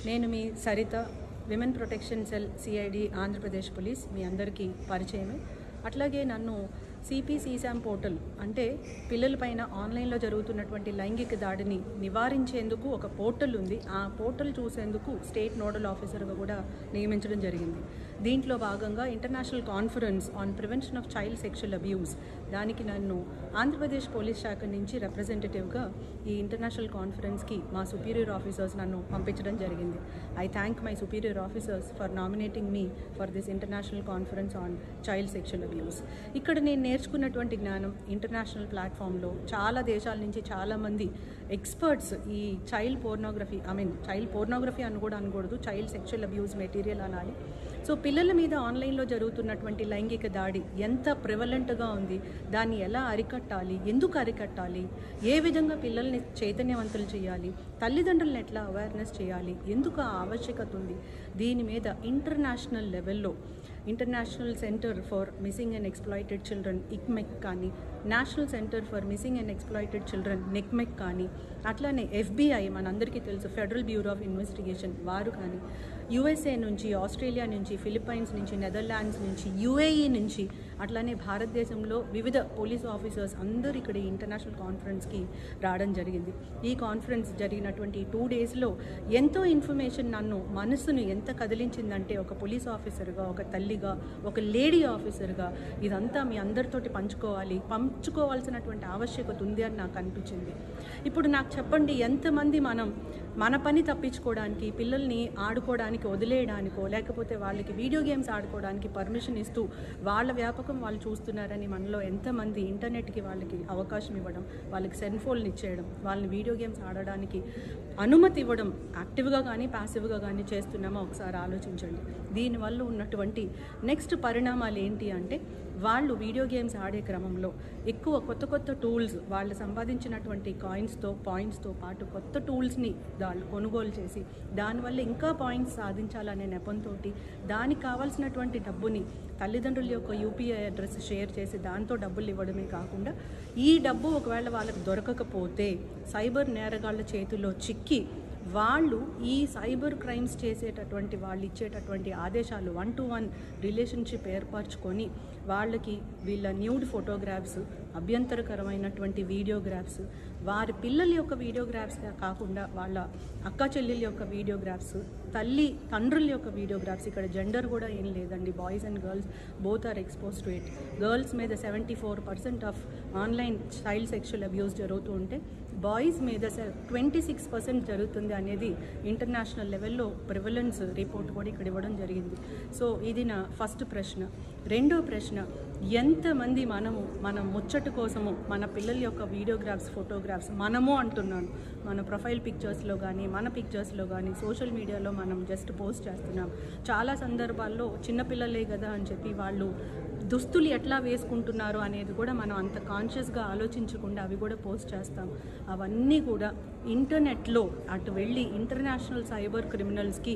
నేను మీ Saritha women protection cell CID Andhra Pradesh police మీ అందరికీ పరిచయమే అట్లాగే నన్ను సిపి సీసామ్ పోర్టల్ అంటే పిల్లలపైన ఆన్లైన్లో జరుగుతున్నటువంటి లైంగిక దాడిని నివారించేందుకు ఒక పోర్టల్ ఉంది ఆ పోర్టల్ చూసేందుకు స్టేట్ నోడల్ ఆఫీసర్గా కూడా నియమించడం జరిగింది దీంట్లో భాగంగా international conference on prevention of child sexual abuse దానికి నన్ను ఆంధ్రప్రదేశ్ పోలీస్ శాఖ నుంచి రిప్రజెంటేటివ్గా ఈ ఇంటర్నేషనల్ కాన్ఫరెన్స్కి మా సుపీరియర్ ఆఫీసర్స్ నన్ను పంపించడం జరిగింది I thank my superior officers for nominating me for this international conference on child sexual abuse ఇక్కడ నేను నేర్చుకున్నటువంటి జ్ఞానం ఇంటర్నేషనల్ ప్లాట్ఫామ్లో చాలా దేశాల నుంచి చాలామంది ఎక్స్పర్ట్స్ ఈ child pornography I mean child pornography అని కూడా అనకూడదు చైల్డ్ సెక్షువల్ అబ్యూస్ మెటీరియల్ అనాలి సో పిల్లల మీద ఆన్లైన్లో జరుగుతున్నటువంటి లైంగిక దాడి ఎంత ప్రివలెంట్గా ఉంది దాన్ని ఎలా అరికట్టాలి ఎందుకు అరికట్టాలి ఏ విధంగా పిల్లల్ని చైతన్యవంతులు చేయాలి తల్లిదండ్రులను ఎట్లా అవేర్నెస్ చేయాలి ఎందుకు ఆ ఆవశ్యకత ఉంది దీని మీద ఇంటర్నేషనల్ లెవెల్లో international centre for missing and exploited children ఇక్మెక్ కానీ national centre for missing and exploited children NCMEC కానీ అట్లానే ఎఫ్బిఐ మనందరికీ తెలుసు ఫెడరల్ బ్యూరో ఆఫ్ ఇన్వెస్టిగేషన్ వారు కానీ యుఎస్ఏ నుంచి ఆస్ట్రేలియా నుంచి ఫిలిప్పైన్స్ నుంచి నెదర్లాండ్స్ నుంచి యుఏఈ నుంచి అట్లానే భారతదేశంలో వివిధ పోలీస్ ఆఫీసర్స్ అందరూ ఇక్కడ ఈ ఇంటర్నేషనల్ కాన్ఫరెన్స్కి రావడం జరిగింది ఈ కాన్ఫరెన్స్ జరిగినటువంటి టూ డేస్లో ఎంతో ఇన్ఫర్మేషన్ నన్ను మనసును ఎంత కదిలించిందంటే ఒక పోలీస్ ఆఫీసర్గా ఒక తల్లిగా ఒక లేడీ ఆఫీసర్గా ఇదంతా మీ అందరితోటి పంచుకోవాలి పంచుకోవాల్సినటువంటి ఆవశ్యకత ఉంది అని నాకు అనిపించింది ఇప్పుడు నాకు చెప్పండి ఎంతమంది మనం మన పని తప్పించుకోవడానికి పిల్లల్ని ఆడుకోవడానికి వదిలేయడానికో లేకపోతే వాళ్ళకి వీడియో గేమ్స్ ఆడుకోవడానికి పర్మిషన్ ఇస్తూ వాళ్ళ వ్యాపకం వాళ్ళు చూస్తున్నారని మనలో ఎంతమంది ఇంటర్నెట్కి వాళ్ళకి అవకాశం ఇవ్వడం వాళ్ళకి సెల్ ఫోన్లు ఇచ్చేయడం వాళ్ళని వీడియో గేమ్స్ ఆడడానికి అనుమతి ఇవ్వడం యాక్టివ్గా కానీ ప్యాసివ్గా కానీ చేస్తున్నామో ఒకసారి ఆలోచించండి దీనివల్ల ఉన్నటువంటి నెక్స్ట్ పరిణామాలు ఏంటి అంటే వాళ్ళు వీడియో గేమ్స్ ఆడే క్రమంలో ఎక్కువ కొత్త కొత్త టూల్స్ వాళ్ళు సంపాదించినటువంటి కాయిన్స్తో పాయింట్స్తో పాటు కొత్త టూల్స్ని వాళ్ళు కొనుగోలు చేసి దానివల్ల ఇంకా పాయింట్స్ సాధించాలనే నెపంతో దానికి కావాల్సినటువంటి డబ్బుని తల్లిదండ్రుల యొక్క యూపీఐ అడ్రస్ షేర్ చేసి దాంతో డబ్బులు ఇవ్వడమే కాకుండా ఈ డబ్బు ఒకవేళ వాళ్ళకి దొరకకపోతే సైబర్ నేరగాళ్ళ చేతుల్లో చిక్కి వాళ్ళు ఈ సైబర్ క్రైమ్స్ చేసేటటువంటి వాళ్ళు ఇచ్చేటటువంటి ఆదేశాలు వన్ టు వన్ రిలేషన్షిప్ ఏర్పరచుకొని వాళ్ళకి వీళ్ళ న్యూడ్ ఫోటోగ్రాఫ్స్ అభ్యంతరకరమైనటువంటి వీడియోగ్రాఫ్స్ వారి పిల్లల యొక్క వీడియోగ్రాఫ్స్ కాకుండా వాళ్ళ అక్క చెల్లెల యొక్క వీడియోగ్రాఫ్స్ తల్లి తండ్రుల యొక్క వీడియోగ్రాఫ్స్ ఇక్కడ జెండర్ కూడా ఏం లేదండి boys and girls both are expose to it girls మీద seventy four percent of online child sexual abuse జరుగుతూ ఉంటే బాయ్స్ మీద ట్వంటీ సిక్స్ పర్సెంట్ జరుగుతుంది అనేది ఇంటర్నేషనల్ లెవెల్లో ప్రివలెన్స్ రిపోర్ట్ కూడా ఇక్కడ ఇవ్వడం జరిగింది సో ఇది నా ఫస్ట్ ప్రశ్న రెండో ప్రశ్న ఎంతమంది మనము మన ముచ్చట కోసము మన పిల్లల యొక్క వీడియోగ్రాఫ్స్ ఫోటోగ్రాఫ్స్ మనము అంటున్నాను మన ప్రొఫైల్ పిక్చర్స్లో కానీ మన పిక్చర్స్లో కానీ సోషల్ మీడియాలో మనం జస్ట్ పోస్ట్ చేస్తున్నాం చాలా సందర్భాల్లో చిన్నపిల్లలే కదా అని చెప్పి వాళ్ళు దుస్తులు ఎట్లా వేసుకుంటున్నారు అనేది కూడా మనం అంత కాన్షియస్గా ఆలోచించకుండా అవి కూడా పోస్ట్ చేస్తాం అవన్నీ కూడా ఇంటర్నెట్లో అటు వెళ్ళి ఇంటర్నేషనల్ సైబర్ క్రిమినల్స్కి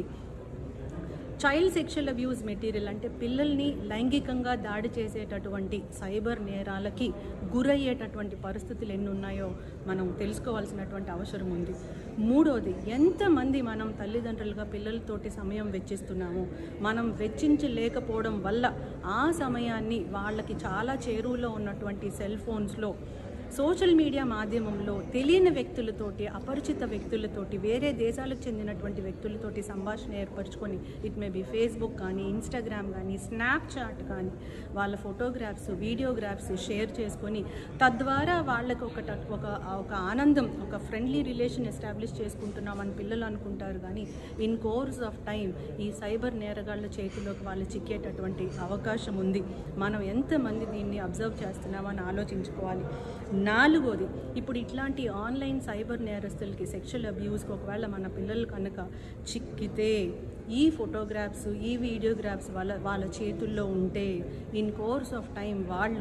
చైల్డ్ సెక్షువల్ అబ్యూస్ మెటీరియల్ అంటే పిల్లల్ని లైంగికంగా దాడి చేసేటటువంటి సైబర్ నేరాలకి గురయ్యేటటువంటి పరిస్థితులు ఎన్ని ఉన్నాయో మనం తెలుసుకోవాల్సినటువంటి అవసరం ఉంది మూడోది ఎంతమంది మనం తల్లిదండ్రులుగా పిల్లలతోటి సమయం వెచ్చిస్తున్నాము మనం వెచ్చించలేకపోవడం వల్ల ఆ సమయాన్ని వాళ్ళకి చాలా చేరువలో ఉన్నటువంటి సెల్ ఫోన్స్లో సోషల్ మీడియా మాధ్యమంలో తెలియని వ్యక్తులతోటి అపరిచిత వ్యక్తులతోటి వేరే దేశాలకు చెందినటువంటి వ్యక్తులతోటి సంభాషణ ఏర్పరచుకొని ఇట్ మే బి ఫేస్బుక్ కానీ ఇన్స్టాగ్రామ్ కానీ స్నాప్చాట్ కానీ వాళ్ళ ఫోటోగ్రాఫ్స్ వీడియోగ్రాఫ్స్ షేర్ చేసుకొని తద్వారా వాళ్ళకి ఒక ట- ఒక ఒక ఆనందం ఒక ఫ్రెండ్లీ రిలేషన్ ఎస్టాబ్లిష్ చేసుకుంటున్నామని పిల్లలు అనుకుంటారు కానీ ఇన్ కోర్స్ ఆఫ్ టైం ఈ సైబర్ నేరగాళ్ళ చేతిలోకి వాళ్ళు చిక్కేటటువంటి అవకాశం ఉంది మనం ఎంతమంది దీన్ని అబ్జర్వ్ చేస్తున్నామని ఆలోచించుకోవాలి నాలుగోది ఇప్పుడు ఇట్లాంటి ఆన్లైన్ సైబర్ నేరస్తులకి సెక్షువల్ అబ్యూస్కి ఒకవేళ మన పిల్లలు కనుక చిక్కితే ఈ ఫోటోగ్రాఫ్స్ ఈ వీడియోగ్రాఫ్స్ వాళ్ళ వాళ్ళ చేతుల్లో ఉంటే ఇన్ కోర్స్ ఆఫ్ టైం వాళ్ళు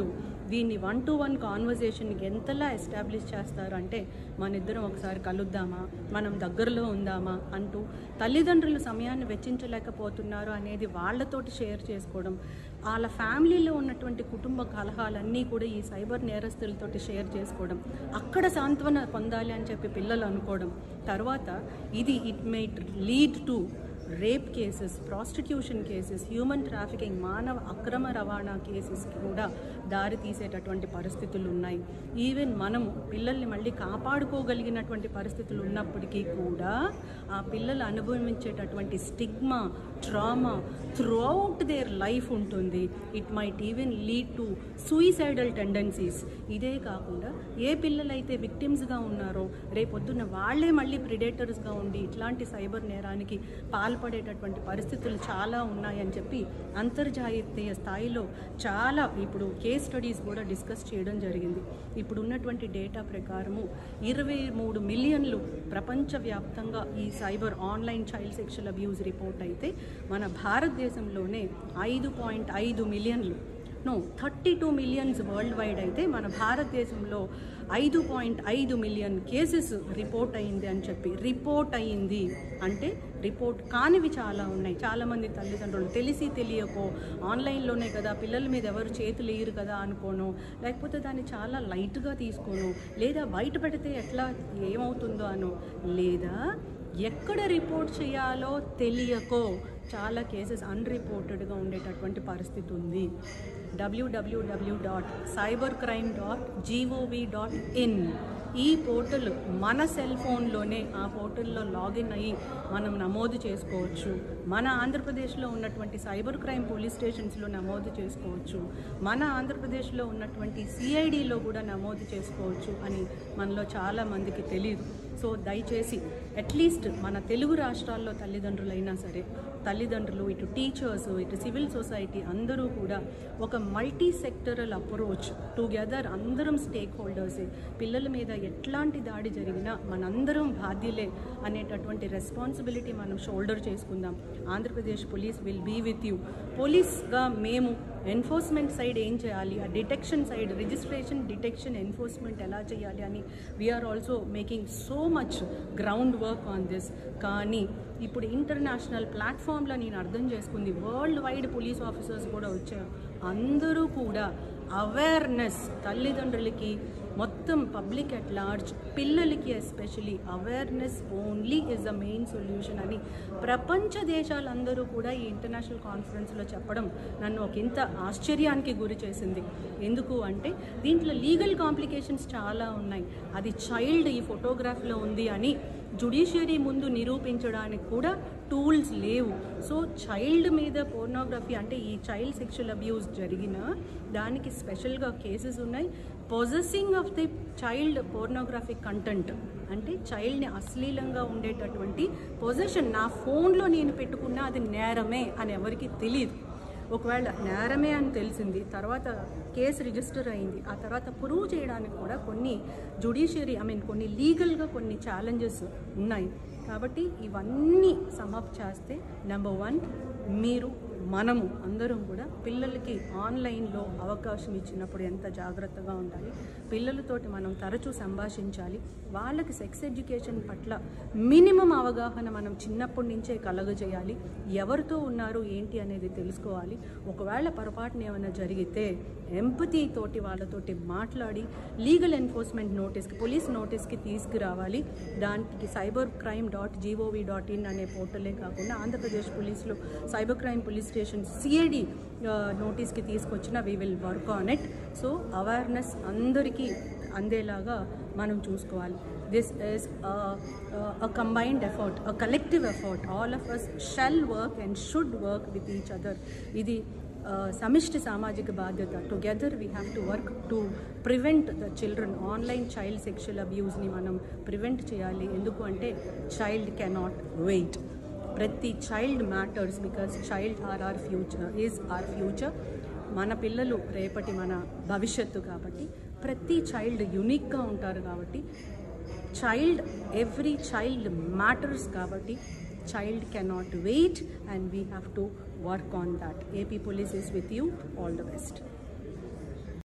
వీన్ని వన్ టు వన్ కాన్వర్జేషన్కి ఎంతలా ఎస్టాబ్లిష్ చేస్తారు అంటే మన ఇద్దరం ఒకసారి కలుద్దామా మనం దగ్గరలో ఉందామా అంటూ తల్లిదండ్రులు సమయాన్ని వెచ్చించలేకపోతున్నారు అనేది వాళ్ళతోటి షేర్ చేసుకోవడం వాళ్ళ ఫ్యామిలీలో ఉన్నటువంటి కుటుంబ కలహాలన్నీ కూడా ఈ సైబర్ నేరస్తులతోటి షేర్ చేసుకోవడం అక్కడ సాంత్వన పొందాలి అని చెప్పి పిల్లలు అనుకోవడం తర్వాత ఇది it might lead to rape cases prostitution cases human trafficking మానవ అక్రమ రవాణా కేసెస్కి కూడా దారి తీసేటటువంటి పరిస్థితులు ఉన్నాయి ఈవెన్ మనము పిల్లల్ని మళ్ళీ కాపాడుకోగలిగినటువంటి పరిస్థితులు ఉన్నప్పటికీ కూడా ఆ పిల్లలు అనుభవించేటటువంటి stigma trauma throughout their life ఉంటుంది it might even lead to suicidal tendencies ఇదే కాకుండా ఏ పిల్లలైతే విక్టిమ్స్గా ఉన్నారో రేపొద్దున వాళ్ళే మళ్ళీ ప్రిడేటర్స్గా ఉండి ఇట్లాంటి సైబర్ నేరానికి పాల్పడేటటువంటి పరిస్థితులు చాలా ఉన్నాయని చెప్పి అంతర్జాతీయ స్థాయిలో చాలా ఇప్పుడు కేస్ స్టడీస్ కూడా డిస్కస్ చేయడం జరిగింది ఇప్పుడు ఉన్నటువంటి డేటా ప్రకారము ఇరవై మూడు మిలియన్లు ప్రపంచవ్యాప్తంగా ఈ cyber online child sexual abuse report అయితే మన భారతదేశంలోనే ఐదు పాయింట్ ఐదు మిలియన్లు no thirty two millions worldwide అయితే మన భారతదేశంలో ఐదు పాయింట్ ఐదు మిలియన్ కేసెస్ రిపోర్ట్ అయింది అని చెప్పి రిపోర్ట్ అయ్యింది అంటే రిపోర్ట్ కానివి చాలా ఉన్నాయి చాలామంది తల్లిదండ్రులు తెలిసి తెలియకో ఆన్లైన్లోనే కదా పిల్లల మీద ఎవరు చేతులు వేయరు కదా అనుకోను లేకపోతే దాన్ని చాలా లైట్గా తీసుకోను లేదా బయట పెడితే ఎట్లా ఏమవుతుందో అనో లేదా ఎక్కడ రిపోర్ట్ చేయాలో తెలియకో చాలా కేసెస్ అన్రిపోర్టెడ్గా ఉండేటటువంటి పరిస్థితి ఉంది WWW dot cyber crime dot GOV dot in ఈ పోర్టల్ మన సెల్ ఫోన్లోనే ఆ పోర్టల్లో లాగిన్ అయ్యి మనం నమోదు చేసుకోవచ్చు మన ఆంధ్రప్రదేశ్లో ఉన్నటువంటి సైబర్ క్రైమ్ పోలీస్ స్టేషన్స్లో నమోదు చేసుకోవచ్చు మన ఆంధ్రప్రదేశ్లో ఉన్నటువంటి సిఐడిలో కూడా నమోదు చేసుకోవచ్చు అని మనలో చాలా మందికి తెలియదు సో దయచేసి అట్లీస్ట్ మన తెలుగు రాష్ట్రాల్లో తల్లిదండ్రులైనా సరే తల్లిదండ్రులు ఇటు టీచర్స్ ఇటు సివిల్ సొసైటీ అందరూ కూడా ఒక మల్టీ సెక్టరల్ అప్రోచ్ టుగెదర్ అందరం స్టేక్ హోల్డర్సే పిల్లల మీద ఎట్లాంటి దాడి జరిగినా మనందరం బాధ్యులే అనేటటువంటి రెస్పాన్సిబిలిటీ మనం షోల్డర్ చేసుకుందాం Andhra Pradesh police will be with you పోలీస్గా మేము ఎన్ఫోర్స్మెంట్ సైడ్ ఏం చేయాలి ఆ detection side registration detection enforcement ఎలా చేయాలి అని we are also making so much ground work on this కానీ ఇప్పుడు ఇంటర్నేషనల్ ప్లాట్ఫామ్లో నేను అర్థం చేసుకుంది వరల్డ్ వైడ్ పోలీస్ ఆఫీసర్స్ కూడా వచ్చారు అందరూ కూడా అవేర్నెస్ తల్లిదండ్రులకి మొత్తం పబ్లిక్ అట్ లార్జ్ పిల్లలకి especially awareness only is the main solution అని ప్రపంచ దేశాలందరూ కూడా ఈ ఇంటర్నేషనల్ కాన్ఫరెన్స్లో చెప్పడం నన్ను ఒక ఇంత ఆశ్చర్యానికి గురి చేసింది ఎందుకు అంటే దీంట్లో లీగల్ కాంప్లికేషన్స్ చాలా ఉన్నాయి అది చైల్డ్ ఈ ఫోటోగ్రాఫ్లో ఉంది అని జుడిషియరీ ముందు నిరూపించడానికి కూడా టూల్స్ లేవు సో చైల్డ్ మీద పోర్నోగ్రఫీ అంటే ఈ చైల్డ్ సెక్షువల్ అబ్యూస్ జరిగిన దానికి స్పెషల్గా కేసెస్ ఉన్నాయి possessing of the child pornographic content అంటే చైల్డ్ని అశ్లీలంగా ఉండేటటువంటి పొజిషన్ నా ఫోన్లో నేను పెట్టుకున్నా అది నేరమే అని ఎవరికి తెలియదు ఒకవేళ నేరమే అని తెలిసింది తర్వాత కేసు రిజిస్టర్ అయింది ఆ తర్వాత ప్రూవ్ చేయడానికి కూడా కొన్ని జుడిషియరీ ఐ మీన్ కొన్ని లీగల్గా కొన్ని ఛాలెంజెస్ ఉన్నాయి కాబట్టి ఇవన్నీ సమప్ చేస్తే నెంబర్ వన్ మీరు మనము అందరం కూడా పిల్లలకి ఆన్లైన్లో అవకాశం ఇచ్చినప్పుడు ఎంత జాగ్రత్తగా ఉండాలి పిల్లలతోటి మనం తరచూ సంభాషించాలి వాళ్ళకి సెక్స్ ఎడ్యుకేషన్ పట్ల మినిమం అవగాహన మనం చిన్నప్పటి నుంచే కలగజేయాలి ఎవరితో ఉన్నారు ఏంటి అనేది తెలుసుకోవాలి ఒకవేళ పొరపాటున ఏమైనా జరిగితే ఎంపతి తోటి వాళ్ళతోటి మాట్లాడి లీగల్ ఎన్ఫోర్స్మెంట్ నోటీస్కి పోలీస్ నోటీస్కి తీసుకురావాలి దానికి cyber crime dot GOV dot in అనే పోర్టలే కాకుండా Andhra Pradesh పోలీసులో cyber crime police station CID నోటీస్కి తీసుకొచ్చిన we will work on it so awareness అందరికీ అందేలాగా మనం చూసుకోవాలి this is a combined effort a collective effort all of us shell work and should work with each other ఇది సమిష్టి సామాజిక బాధ్యత together we have to work to prevent the children online child sexual అబ్యూస్ని మనం prevent చేయాలి ఎందుకు అంటే child cannot wait ప్రతి child matters because child are our future is our future మన పిల్లలు రేపటి మన భవిష్యత్తు కాబట్టి ప్రతి చైల్డ్ యునిక్గా ఉంటారు కాబట్టి చైల్డ్ ఎవ్రీ చైల్డ్ మ్యాటర్స్ కాబట్టి child cannot wait and we have to work on that AP police is with you all the best